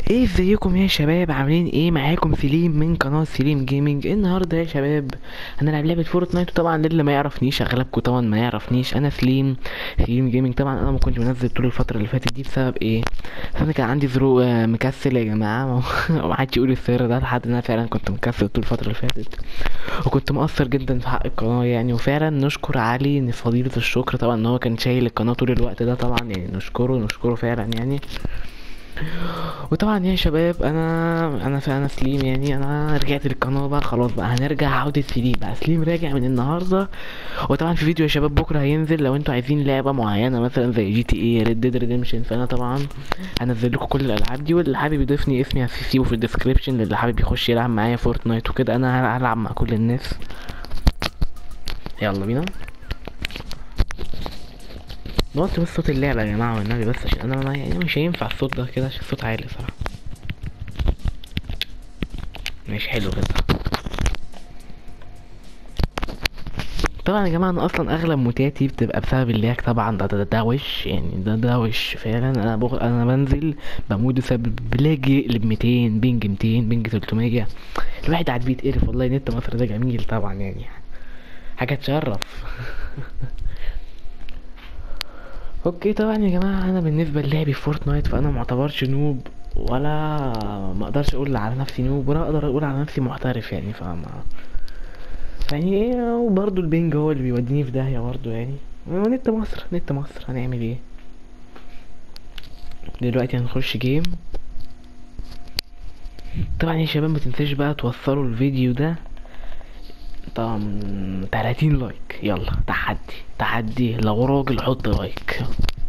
ايه ازيكم يا شباب عاملين ايه معاكم سليم من قناة سليم جيمنج النهاردة يا شباب هنلعب لعبة فورتنايت وطبعا للي ما يعرفنيش اغلبكم طبعا ما يعرفنيش انا سليم سليم جيمنج طبعا انا ما كنتش بنزل طول الفترة اللي فاتت دي بسبب ايه انا كان عندي ظروف آه، مكسل يا جماعة ما حدش يقول السر ده لحد إن انا فعلا كنت مكسل طول الفترة اللي فاتت وكنت مقصر جدا في حق القناة يعني وفعلا نشكر علي ان فضيلة الشكر طبعا ان هو كان شايل القناة طول الوقت ده طبعا يعني نشكره نشكره فعلا يعني وطبعا يا شباب انا انا انا سليم يعني انا رجعت للقناه بقى خلاص بقى هنرجع عودة سليم بقى سليم راجع من النهارده وطبعا في فيديو يا شباب بكره هينزل لو انتوا عايزين لعبه معينه مثلا زي جي تي اي ريد ديد ريديمشن فانا طبعا هنزل لكم كل الالعاب دي واللي حابب يضيفني اسمي هسيبه في الديسكريبشن للي حابب يخش يلعب معايا فورتنايت وكده انا هلعب مع كل الناس يلا بينا نوطي بس صوت اللعبة يا جماعة والنبي بس عشان انا ما يعني مش هينفع الصوت ده كده عشان الصوت عالي صراحة مش حلو كده طبعا يا جماعة انا اصلا اغلب موتاتي بتبقى بسبب اللاك طبعا ده ده, ده وش يعني ده ده وش فعلا انا بغ... انا بنزل بموت بسبب بلاج يقلب 200 بينج 200 بينج 300 الواحد قاعد بيتقرف والله نت مصر ده جميل طبعا يعني حاجة تشرف اوكي طبعا يا جماعه انا بالنسبه للعبي في فورتنايت فانا معتبرش نوب ولا ما اقدرش اقول على نفسي نوب ولا اقدر اقول على نفسي محترف يعني فما يعني ايه وبرضه البنج هو اللي بيوديني في داهيه برضه يعني نت مصر نت مصر هنعمل ايه دلوقتي هنخش جيم طبعا يا شباب ما تنساش بقى توصلوا الفيديو ده طبعا 30 لايك يلا تحدي تحدي لو راجل حط لايك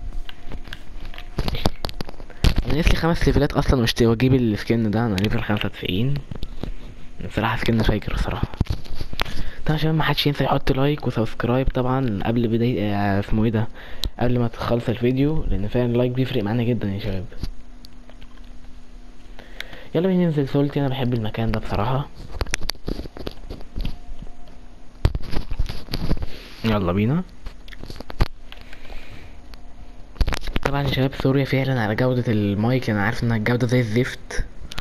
انا لسه خمس ليفلات اصلا مش واجيب السكن ده انا ليفل خمسة وتسعين بصراحة سكن فاجر بصراحة طبعا يا شباب محدش ينسى يحط لايك وسبسكرايب طبعا قبل بداية آه، اسمه ايه ده قبل ما تخلص الفيديو لان فعلا اللايك بيفرق معانا جدا يا شباب يلا بينا ننزل سولتي انا بحب المكان ده بصراحة يلا بينا طبعا يا شباب سوريا فعلا على جودة المايك انا عارف انها الجودة زي الزفت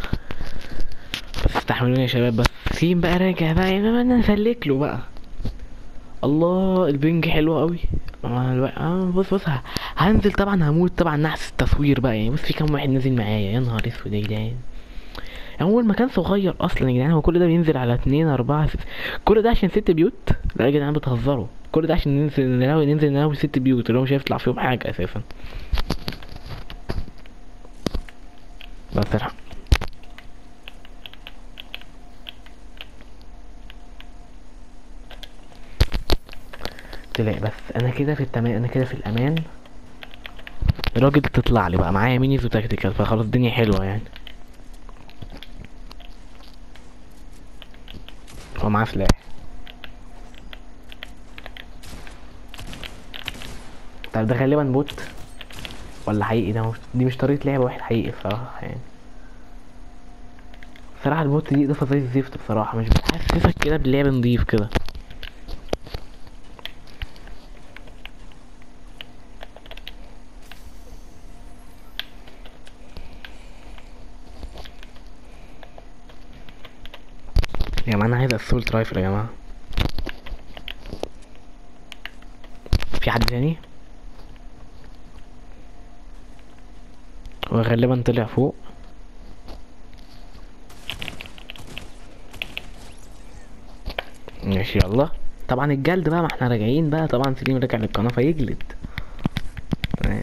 بس استحملوني يا شباب بس سيم بقى راجع بقى يا بابا انا نسلك له بقى الله البنج حلو قوي آه الو- آه بص بص ه- هنزل طبعا هموت طبعا نحس التصوير بقى يعني بص في كام واحد نازل معايا يا نهار اسود يا جدعان يعني هو المكان صغير اصلا يا جدعان هو كل ده بينزل على اتنين اربعة ست كل ده عشان ست بيوت لا يا جدعان بتهزروا كل ده عشان ننزل نلاوي ننزل نلاوي ست بيوت اللي هو مش هيطلع فيهم حاجة اساسا بس الحق تلاقي بس انا كده في التمام انا كده في الامان الراجل تطلع لي بقى معايا مينيز وتكتيكال فخلاص الدنيا حلوة يعني هو معاه سلاح طب ده غالبا بوت ولا حقيقي ده مش دي مش طريقة لعبة واحد حقيقي بصراحة يعني بصراحة البوت دي اضافة زي الزفت بصراحة مش بتحسسك كده باللعب نضيف كده يا جماعة انا عايز اسولت رايفل يا جماعة في حد تاني هو غالبا طلع فوق ماشي يلا طبعا الجلد بقى ما احنا راجعين بقى طبعا سليم رجع للقناة فيجلد تمام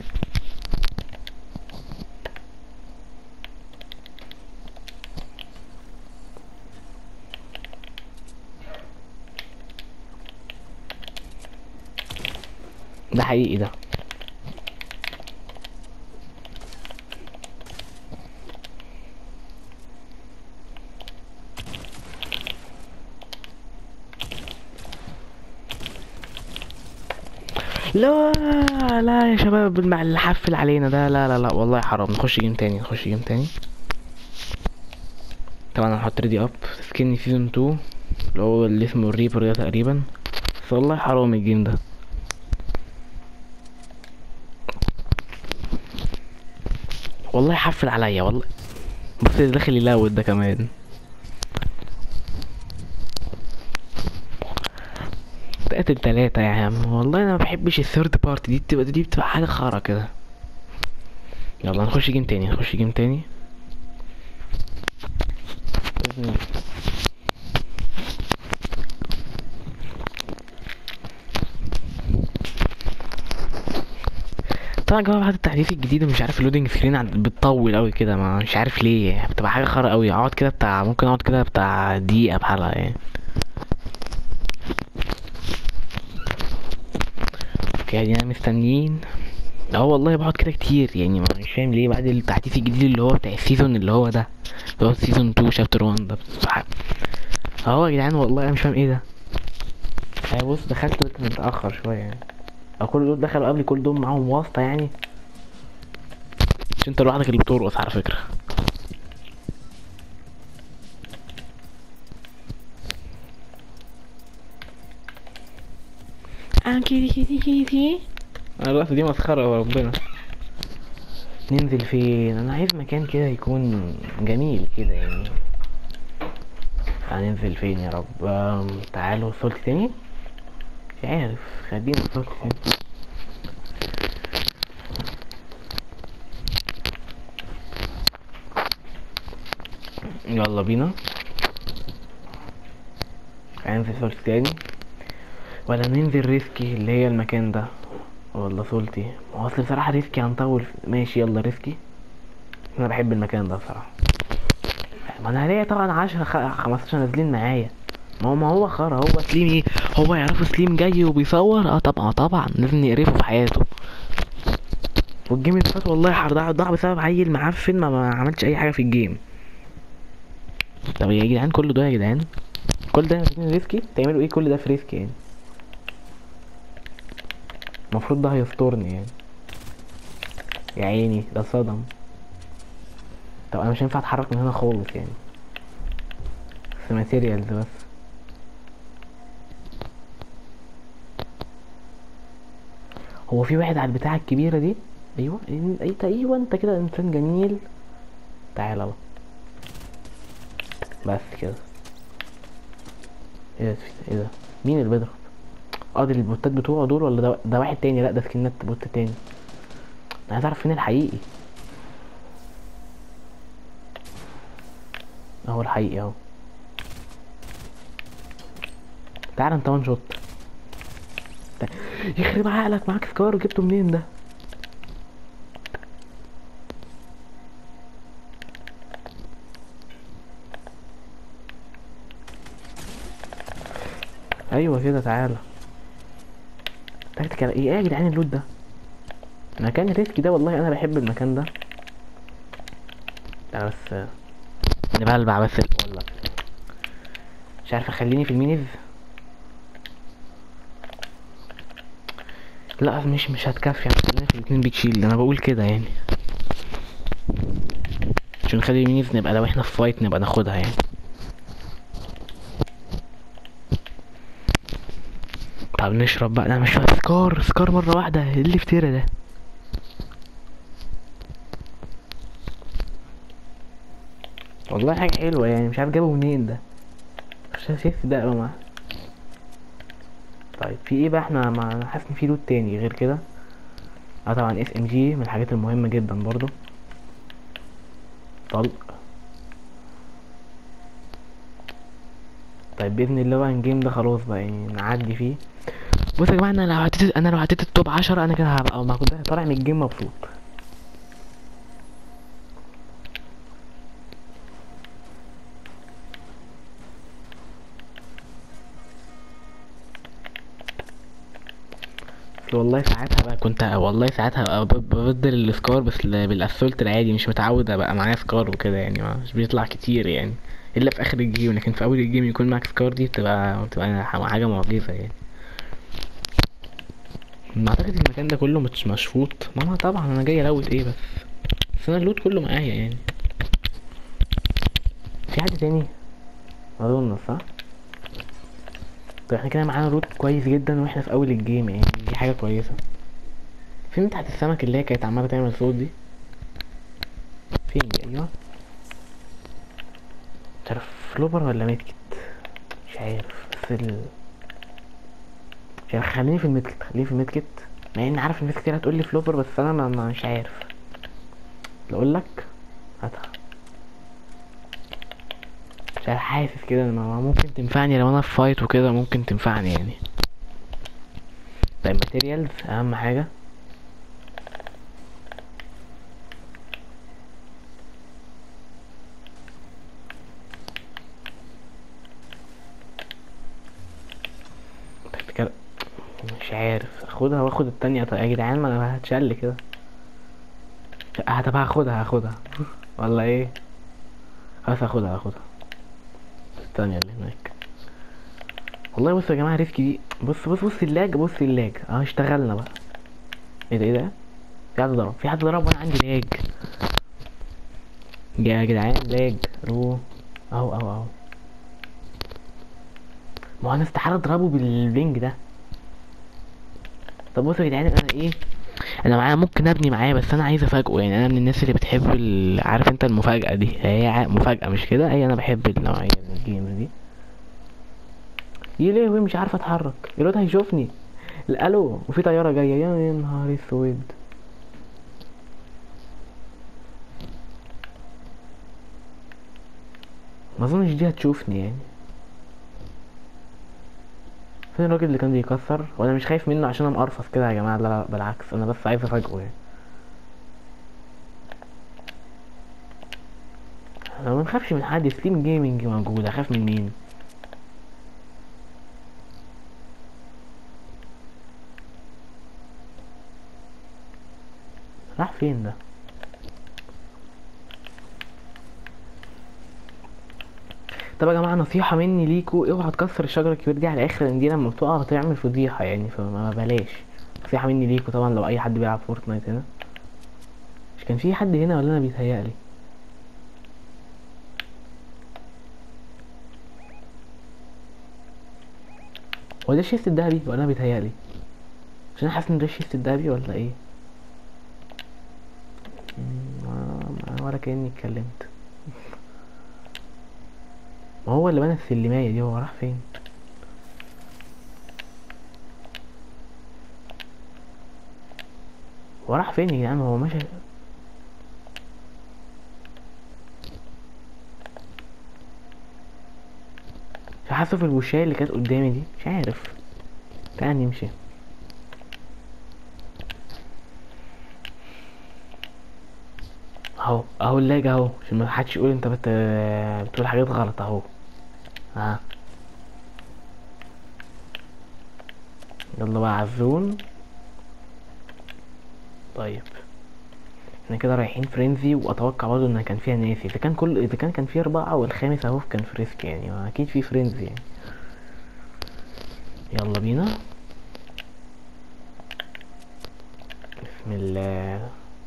ده حقيقي ده لا لا يا شباب المع اللي حفل علينا ده لا لا لا والله حرام نخش جيم تاني نخش جيم تاني طبعا هنحط ريدي اب سكني سيزون 2 اللي هو اللي اسمه الريبر ده تقريبا بس والله حرام الجيم ده والله حفل عليا والله بص اللي داخل يلوت ده كمان تقتل تلاتة يا عم والله انا ما بحبش الثيرد بارتي دي بتبقى دي بتبقى حاجة خرا كده يلا نخش جيم تاني نخش جيم تاني بإذن الله. طبعا يا جماعه بعد التحديث الجديد مش عارف اللودنج سكرين عند- بتطول قوي كده ما مش عارف ليه بتبقى حاجه خرا قوي اقعد كده بتاع ممكن اقعد كده بتاع دقيقه بحالها يعني اوكي ادينا مستنيين اه والله بقعد كده كتير يعني ما مش فاهم ليه بعد التحديث الجديد اللي هو بتاع السيزون اللي هو ده اللي هو سيزون 2 شابتر 1 ده بصراحة. اهو يا جدعان والله انا مش فاهم ايه ده انا بص دخلت بس متاخر شويه يعني او كل دول دخلوا قبلي كل دول معاهم واسطه يعني مش انت لوحدك اللي بترقص على فكره اه كيدي كيدي كيدي الرقصة دي مسخرة وربنا ننزل فين انا عايز مكان كده يكون جميل كده يعني هننزل فين يا رب آم، تعالوا وصلت تاني مش عارف خلينا وصلت تاني يلا بينا هننزل سولتي تاني ولا ننزل ريسكي اللي هي المكان ده ولا سولتي هو اصل بصراحة ريسكي هنطول ماشي يلا ريسكي انا بحب المكان ده بصراحة ما انا ليا طبعا عشرة خ... خمستاشر نازلين معايا ما هو ما هو خرا هو سليم ايه هو يعرفوا سليم جاي وبيصور اه طبعا طبعا لازم نقرفه في حياته والجيم اللي فات والله حرضع ضاع بسبب عيل معفن ما, ما عملش اي حاجة في الجيم طب يا جدعان كل ده يا جدعان كل ده في ريسكي تعملوا ايه كل ده في ريسكي يعني المفروض ده هيسترني يعني يا عيني ده صدم طب انا مش هينفع اتحرك من هنا خالص يعني بس ماتيريالز بس هو في واحد على البتاعة الكبيرة دي ايوه انت ايوه انت كده انسان جميل تعال بقى بس كده ايه ده ايه ده مين اللي بيضرب اه دي البوتات بتوعه دول ولا ده ده واحد تاني لا ده سكنات بوت تاني انا عايز اعرف فين الحقيقي اهو الحقيقي اهو تعال انت وان شوت تع- يخرب عقلك معاك سكار جبته منين ده ايوه كده تعالى تكتيكال ايه يا جدعان اللود ده مكان ريسكي ده والله انا بحب المكان ده لا بس نبلبع بس ال- ولا مش عارف اخليني في المينيز لا مش مش هتكفي خلينا في الاتنين بيك شيلد انا بقول كده يعني عشان نخلي المينيز نبقى لو احنا في فايت نبقى ناخدها يعني طب نشرب بقى انا مش فاهم سكار سكار مرة واحدة ايه اللي افترى ده والله حاجة حلوة يعني مش عارف جابه منين ده مش شايف ده بقى معاه طيب في ايه بقى احنا ما انا حاسس ان في لوت تاني غير كده اه طبعا اس ام جي من الحاجات المهمة جدا برضو طلق طيب باذن الله بقى الجيم ده خلاص بقى يعني نعدي فيه بص يا جماعه انا لو عديت انا لو عديت التوب 10 انا كده هبقى ما كنت طالع من الجيم مبسوط بس والله ساعتها بقى كنت والله ساعتها ابقى ب- ببدل السكار بس ل- بالاسولت العادي مش متعود ابقى معايا سكار وكده يعني ما- مش بيطلع كتير يعني الا في اخر الجيم لكن في اول الجيم يكون معاك سكار دي بتبقى بتبقى حاجه معجزه يعني ما اعتقد المكان ده كله مش مشفوط ماما طبعا انا جاي الوت ايه بس بس انا اللوت كله معايا يعني في حد تاني اظن صح طيب احنا كده معانا لوت كويس جدا واحنا في اول الجيم يعني دي حاجه كويسه فين بتاعت السمك اللي هي كانت عماله تعمل صوت دي فين دي ايوه فلوبر ولا ميدكت مش عارف بس ال مش عارف خليني في الميدكت خليني في الميدكت مع اني عارف ان ناس كتير هتقول لي فلوبر بس انا ما ما- مش عارف اقول لك هاتها مش عارف حاسس كده ان ما- ممكن تنفعني لو انا في فايت وكده ممكن تنفعني يعني طيب ماتيريالز اهم حاجه بس كده مش عارف اخدها واخد التانية طيب يا جدعان ما انا هتشل كده لا، طب هاخدها هاخدها ولا ايه خلاص هاخدها هاخدها التانية اللي هناك والله بصوا يا جماعة ريسكي دي بص بص بص اللاج بص اللاج اه اشتغلنا بقى ايه ده ايه ده في حد ضرب في حد ضرب وانا عندي لاج يا جدعان لاج رو اهو اهو اهو ما هو انا استحاله اضربه بالبنج ده طب بصوا يا جدعان انا ايه انا معايا ممكن ابني معاه بس انا عايز افاجئه يعني انا من الناس اللي بتحب ال... عارف انت المفاجاه دي هي ع- مفاجاه مش كده هي انا بحب النوعيه من الجيمز دي يا لهوي مش عارف اتحرك الواد هيشوفني الو وفي طياره جايه يا نهار اسود ما اظنش دي هتشوفني يعني فين الراجل اللي كان بيكسر وانا مش خايف منه عشان انا مقرفص كده يا جماعه لا لا بالعكس انا بس عايز افاجئه يعني انا ما بنخافش من حد ستيم جيمنج موجود اخاف من مين راح فين ده طب يا جماعه نصيحه مني ليكوا اوعى تكسر الشجره الكبيره دي على الاخر لان دي لما بتقع تعمل فضيحه يعني فما بلاش نصيحه مني ليكوا طبعا لو اي حد بيلعب فورتنايت هنا مش كان في حد هنا ولا انا بيتهيألي هو ده الشيست الدهبي ولا انا بيتهيألي عشان انا حاسس ان ده الشيست الدهبي ولا ايه مم، ما- ما- ولا كأني اتكلمت ما هو اللي بنى السلماية دي هو راح فين هو راح فين يا جدعان هو ماشي مش حاسه في الوشاية اللي كانت قدامي دي مش عارف تعال نمشي اهو اهو اللاج اهو عشان ما حدش يقول انت بت... بتقول حاجات غلط اهو ها يلا بقى عزون طيب احنا كده رايحين فرينزي واتوقع برضه ان كان فيها ناس اذا كان كل اذا كان كان فيه اربعة والخامس اهو كان فريسك يعني اكيد في فرينزي يعني يلا بينا بسم الله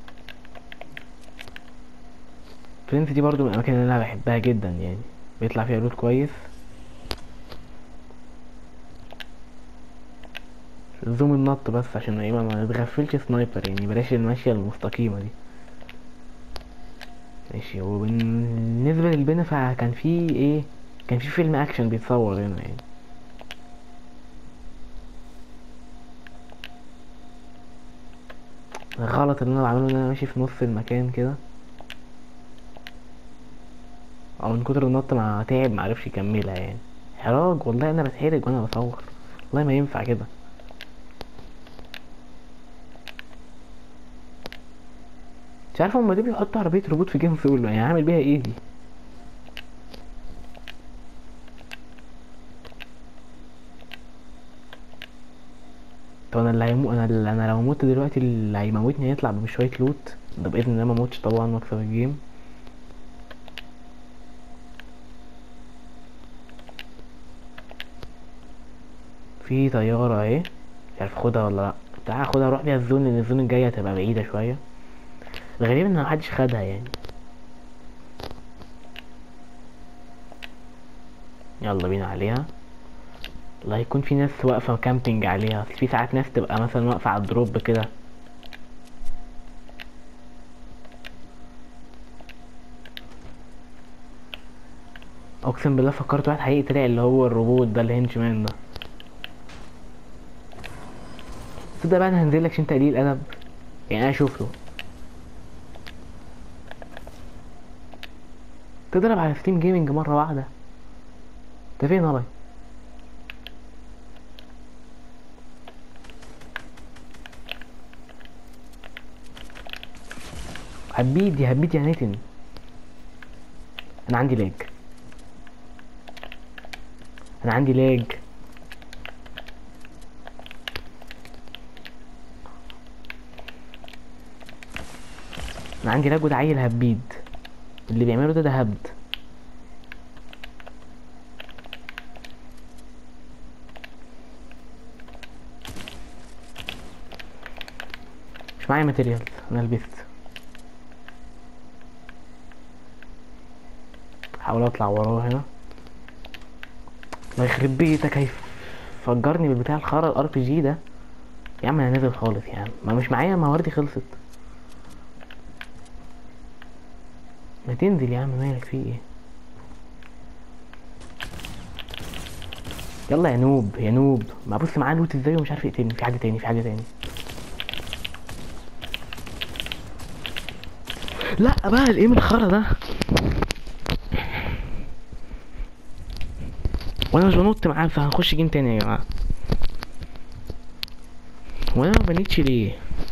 فرينزي دي برضو من الاماكن اللي انا بحبها جدا يعني بيطلع فيها لوت كويس زوم النط بس عشان ايه ما نتغفلش سنايبر يعني بلاش الماشية المستقيمة دي ماشي وبالنسبة للبنا فكان في ايه كان في فيلم اكشن بيتصور هنا يعني غلط اللي انا بعمله ان انا ماشي في نص المكان كده او من كتر النط ما تعب معرفش يكملها يعني حراج والله انا بتحرج وانا بصور والله ما ينفع كده مش عارف هما ليه بيحطوا عربية روبوت في جيم سولو يعني هعمل بيها ايه دي طب انا اللي هيمو... انا اللي... انا لو مت دلوقتي اللي هيموتني هيطلع بشوية لوت ده باذن الله ما موتش طبعا واكسب الجيم في طيارة اهي مش عارف اخدها ولا لا تعال اخدها اروح بيها الزون لان الزون الجاية هتبقى بعيدة شوية الغريب ان محدش خدها يعني يلا بينا عليها الله يكون في ناس واقفة كامبينج عليها أصل في ساعات ناس تبقى مثلا واقفة على الدروب كده اقسم بالله فكرت واحد حقيقي طلع اللي هو الروبوت ده الهنش مان ده تصدق بقى انا هنزل لك عشان تقليل ادب يعني انا شفته تضرب على ستيم جيمنج مره واحده انت فين هاي هبيد يا هبيد يا نتن انا عندي لاج انا عندي لاج انا عندي لاج وده عيل هبيد اللي بيعمله ده ده هبد مش معايا ماتيريال انا لبست حاول اطلع وراه هنا الله يخرب بيتك هيفجرني بالبتاع الخرا الار بي جي ده يا عم انا نازل خالص يا عم ما مش معايا مواردي خلصت ما تنزل يا عم مالك في ايه يلا يا نوب يا نوب ما بص معاه لوت ازاي ومش عارف يقتلني في حاجه تاني في حاجه تاني لا بقى الايه من الخرا ده وانا مش بنط معاه فهنخش جيم تاني يا جماعه وانا ما بنيتش ليه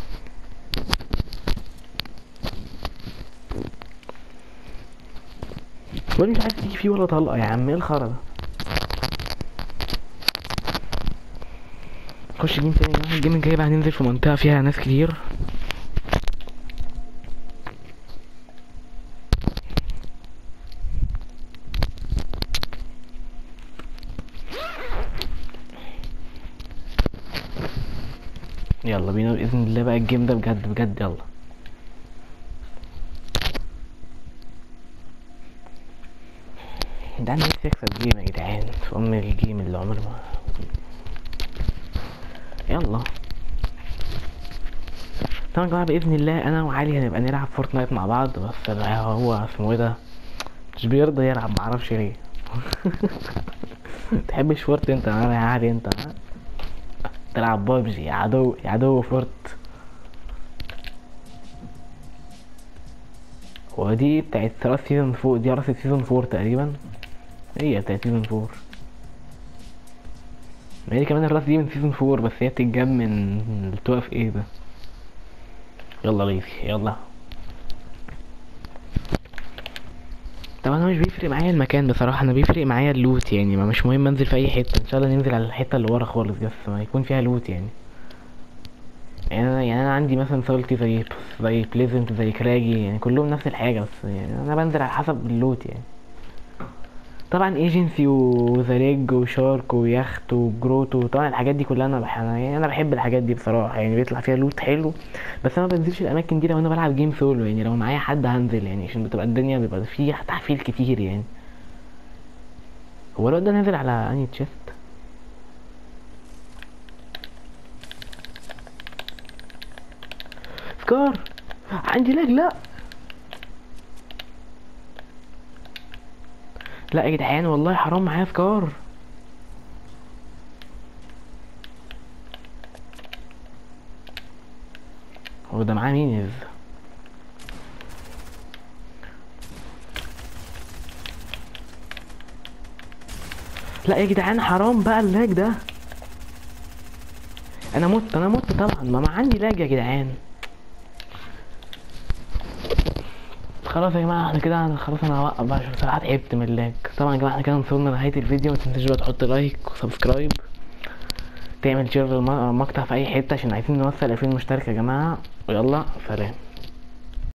وانا مش عارف تيجي فيه ولا طلقه يا عم ايه الخرا ده نخش جيم تاني يا جماعه الجيم الجاي بقى هننزل في منطقه فيها ناس كتير يلا بينا باذن الله بقى الجيم ده بجد بجد يلا ده انا نفسي اكسب جيم يا جدعان في ام الجيم اللي عمر ما يلا طبعا يا جماعه باذن الله انا وعلي هنبقى نلعب فورتنايت مع بعض بس بقى هو اسمه ايه ده مش بيرضى يلعب معرفش ليه تحبش فورت انت انا يا علي انت ها؟ تلعب بابجي يا عدو يا عدو فورت هو دي بتاعت راس سيزون فور دي راس سيزون فور تقريبا هي بتاعت سيزون فور ما هي كمان الراس دي من سيزون فور بس هي بتتجاب من التوقف ايه ده يلا غيثي يلا طبعا انا مش بيفرق معايا المكان بصراحه انا بيفرق معايا اللوت يعني ما مش مهم انزل في اي حته ان شاء الله ننزل على الحته اللي ورا خالص بس ما يكون فيها لوت يعني يعني انا يعني انا عندي مثلا سولتي زي زي بليزنت زي كراجي يعني كلهم نفس الحاجه بس يعني انا بنزل على حسب اللوت يعني طبعا ايجنسي وذا ريج وشارك ويخت وجروتو طبعا الحاجات دي كلها انا بح... يعني انا بحب الحاجات دي بصراحه يعني بيطلع فيها لوت حلو بس انا ما بنزلش الاماكن دي لو انا بلعب جيم سولو يعني لو معايا حد هنزل يعني عشان بتبقى الدنيا بيبقى فيها تحفيل كتير يعني هو الواد ده نازل على انهي تشيست سكار عندي لاج لا لا يا جدعان والله حرام معايا سكار هو ده معاه مين يز لا يا جدعان حرام بقى اللاج ده انا مت انا مت طبعا ما ما عندي لاج يا جدعان خلاص يا جماعه احنا كده خلاص انا هوقف بقى عشان بصراحه تعبت من اللاج طبعا يا جماعه احنا كده وصلنا لنهايه الفيديو ما تنساش بقى تحط لايك وسبسكرايب تعمل شير للمقطع في اي حته عشان عايزين نوصل 2000 مشترك يا جماعه ويلا سلام